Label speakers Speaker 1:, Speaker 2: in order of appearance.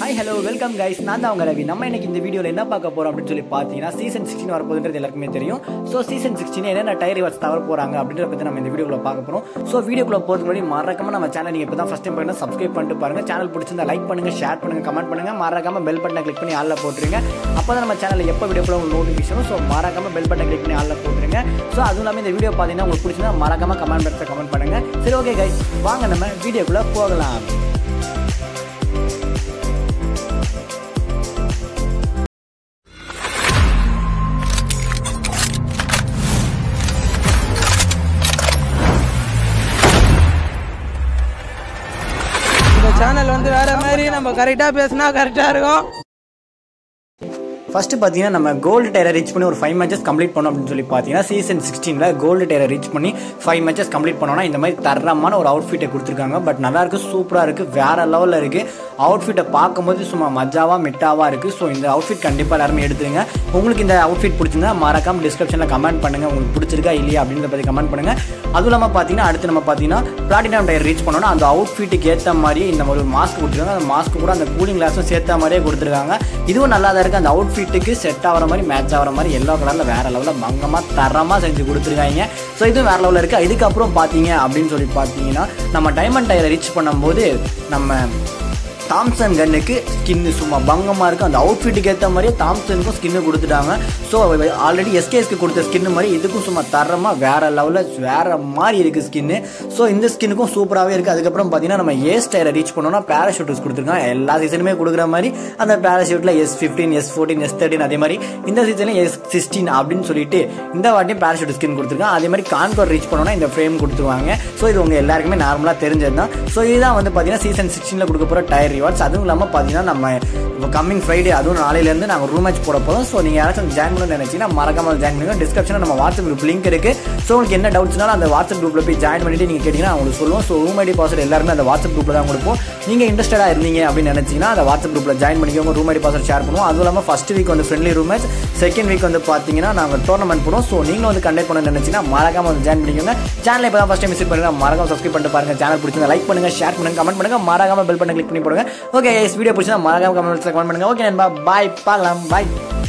Speaker 1: hi hello welcome guys நான் தான் உங்க ரவி நம்ம இன்னைக்கு இந்த வீடியோவில் என்ன பார்க்க போறோம் அப்படின்னு சொல்லி பார்த்தீங்கன்னா சீசன் சிக்ஸ்டின் வரப்போகுதுன்றது எல்லாருக்குமே தெரியும் ஸோ சீசன் சிக்ஸ்டின் என்னென்ன டயர் ரிவர்ஸ் தவற போறாங்க அப்படின்றத பற்றி நம்ம இந்த வீடியோக்குள்ள பார்க்க போறோம் ஸோ வீடியோக்குள்ள போகிறதுக்கு முன்னாடி மறக்காம நம்ம சேனல் நீங்கள் இப்போ தான் ஃபஸ்ட் டைம் பண்ணி சப்ஸ்கிரைப் பண்ணிட்டு பாருங்க சேனல் பிடிச்சிருந்தா லைக் பண்ணுங்க ஷேர் பண்ணுங்க கமெண்ட் பண்ணுங்க மறக்காம பெல் பட்டனை கிளிக் பண்ணி ஆளில் போட்டுருங்க அப்போ தான் நம்ம சேனலில் எப்போ வீடியோ போட உங்களுக்கு நோட்டிஃபிகேஷனும் ஸோ மறக்காம பெல் பட்டனை கிளிக் பண்ணி ஆளில் போட்டுருங்க ஸோ அதுவும் இல்லாமல் இந்த வீடியோ பார்த்தீங்கன்னா உங்களுக்கு பிடிச்சிருந்தா மறக்காம கமெண்ட் பாக்ஸில் கமெண்ட் பண்ணுங்க சரி ஓகே கைஸ் வாங்க நம்ம வீடியோக்குள்ள போகலாம்
Speaker 2: இந்த சேனல் வந்து வேற மாதிரி நம்ம கரெக்டா பேசினா கரெக்டா இருக்கும்
Speaker 1: ஃபர்ஸ்ட் பார்த்தீங்கன்னா நம்ம கோல்டு டயரை ரீச் பண்ணி ஒரு ஃபைவ் மேட்சஸ் கம்ப்ளீட் பண்ணோம் அப்படின்னு சொல்லி பார்த்தீங்கன்னா சீசன் சிக்ஸ்டீனில் கோல்டு டயரை ரீச் பண்ணி ஃபைவ் மேட்சஸ் கம்ப்ளீட் பண்ணோம்னா இந்த மாதிரி தரமான ஒரு அவுட்ஃபிட்டை கொடுத்துருக்காங்க பட் நல்லா இருக்கு சூப்பராக இருக்கு வேற லெவலில் இருக்கு அவுட்ஃபிட்டை பார்க்கும்போது சும்மா மஜாவா மிட்டாவா இருக்கு ஸோ இந்த அவுட்ஃபிட் கண்டிப்பாக எல்லாருமே எடுத்துருங்க உங்களுக்கு இந்த அவுட்ஃபிட் பிடிச்சிருந்தா மறக்காம டிஸ்கிரிப்ஷனில் கமெண்ட் பண்ணுங்க உங்களுக்கு பிடிச்சிருக்கா இல்லையா அப்படின்றத பற்றி கமெண்ட் பண்ணுங்க அதுவும் இல்லாமல் பார்த்தீங்கன்னா அடுத்து நம்ம பார்த்தீங்கன்னா பிளாட்டினம் டயர் ரீச் பண்ணோம்னா அந்த அவுட்ஃபிட்டுக்கு ஏற்ற மாதிரி இந்த ஒரு மாஸ்க் கொடுத்துருக்காங்க அந்த மாஸ்க் கூட அந்த கூலிங் கிளாஸும் சேர்த்த மாதிரியே கொடுத்துருக்காங்க இதுவும் நல்லா தான் இருக்குது அந்த அவுட்ஃபிட்டுக்கு செட் ஆகிற மாதிரி மேட்ச் ஆகிற மாதிரி எல்லோ கலரில் வேற லெவலில் பங்கமாக தரமாக செஞ்சு கொடுத்துருக்காங்க ஸோ இதுவும் வேற லெவலில் இருக்குது இதுக்கப்புறம் பார்த்தீங்க அப்படின்னு சொல்லி பார்த்தீங்கன்னா நம்ம டைமண்ட் டயரை ரீச் பண்ணும்போது நம்ம தாம்சன் கன்னுக்கு ஸ்கின்னு சும்மா பங்கமாக இருக்குது அந்த அவுட்ஃபிட்டுக்கு ஏற்ற மாதிரியே தாம்சனுக்கும் ஸ்கின்னு கொடுத்துட்டாங்க ஸோ ஆல்ரெடி எஸ்கேஎஸ்க்கு கொடுத்த ஸ்கின்னு மாதிரி இதுக்கும் சும்மா தரமாக வேற லெவலில் வேற மாதிரி இருக்குது ஸ்கின்னு ஸோ இந்த ஸ்கின்னுக்கும் சூப்பராகவே இருக்குது அதுக்கப்புறம் பார்த்தீங்கன்னா நம்ம ஏ ஸ்டைரை ரீச் பண்ணோம்னா பேராஷூட்டர்ஸ் கொடுத்துருக்காங்க எல்லா சீசனுமே கொடுக்குற மாதிரி அந்த பேராஷூட்டில் S fifteen S fourteen S thirteen அதே மாதிரி இந்த சீசன்லையும் எஸ் சிக்ஸ்டீன் அப்படின்னு சொல்லிட்டு இந்த வாட்டியும் பேராஷூட் ஸ்கின் கொடுத்துருக்காங்க அதே மாதிரி கான்கோர் ரீச் பண்ணோம்னா இந்த ஃப்ரேம் கொடுத்துருவாங்க ஸோ இது உங்கள் எல்லாருக்குமே நார்மலாக தெரிஞ்சது தான் ஸோ இதுதான் வந்து பார்த்தீங்கன்னா சீசன் சிக்ஸ்டீனில் கொடுக்க போகிற டயர் ரிவார்ட்ஸ் அதுவும் இல்லாமல் பார்த்தீங்கன்னா நம்ம இப்போ கம்மிங் ஃப்ரைடே அதுவும் நாளையிலேருந்து நாங்கள் ரூம் மேட்ச் போட போகிறோம் ஸோ நீங்கள் யாராச்சும் ஜாயின் பண்ணணும்னு நினச்சிங்கன்னா மறக்காம ஜாயின் பண்ணுங்க டிஸ்கிரிப்ஷனில் நம்ம வாட்ஸ்அப் குரூப் லிங்க் இருக்குது ஸோ உங்களுக்கு என்ன டவுட்ஸ்னாலும் அந்த வாட்ஸ்அப் குரூப்பில் போய் ஜாயின் பண்ணிட்டு நீங்கள் கேட்டிங்கன்னா உங்களுக்கு சொல்லுவோம் ஸோ ரூம் ஐடி பாஸ்வேர்ட் எல்லாருமே அந்த வாட்ஸ்அப் குரூப்பில் தான் கொடுப்போம் நீங்கள் இன்ட்ரெஸ்டடாக இருந்தீங்க அப்படின்னு நினச்சிங்கன்னா அந்த வாட்ஸ்அப் குரூப்பில் ஜாயின் பண்ணிக்கோங்க ரூம் ஐடி பாஸ்வேர்ட் ஷேர் பண்ணுவோம் அதுவும் இல்லாமல் ஃபஸ்ட் வீக் வந்து friendly room match second week வந்து பார்த்தீங்கன்னா நாங்கள் டோர்னமெண்ட் போடுவோம் ஸோ நீங்களும் வந்து கண்டக்ட் பண்ண நினச்சிங்கன்னா மறக்காம வந்து ஜாயின் பண்ணிக்கோங்க சேனல் இப்போ தான் ஃபஸ்ட் டைம் விசிட் பண்ணுங்க மறக்காம சப்ஸ்கிரைப் பண்ணிட்டு பாருங்க சேனல் பிடிச்சிருந்தா லைக் பண்ணுங்க ஷேர் பண்ணுங்க கமெண்ட் பண்ணுங்க மறக்காம பெல் பண்ண கிளிக் பண்ணி போடுங்க ஓகே வீடியோ பிடிச்சா மறக்காம கமெண்ட் கமெண்ட் பண்ணுங்க ஓகே நண்பா பாய் பார்க்கலாம் பாய்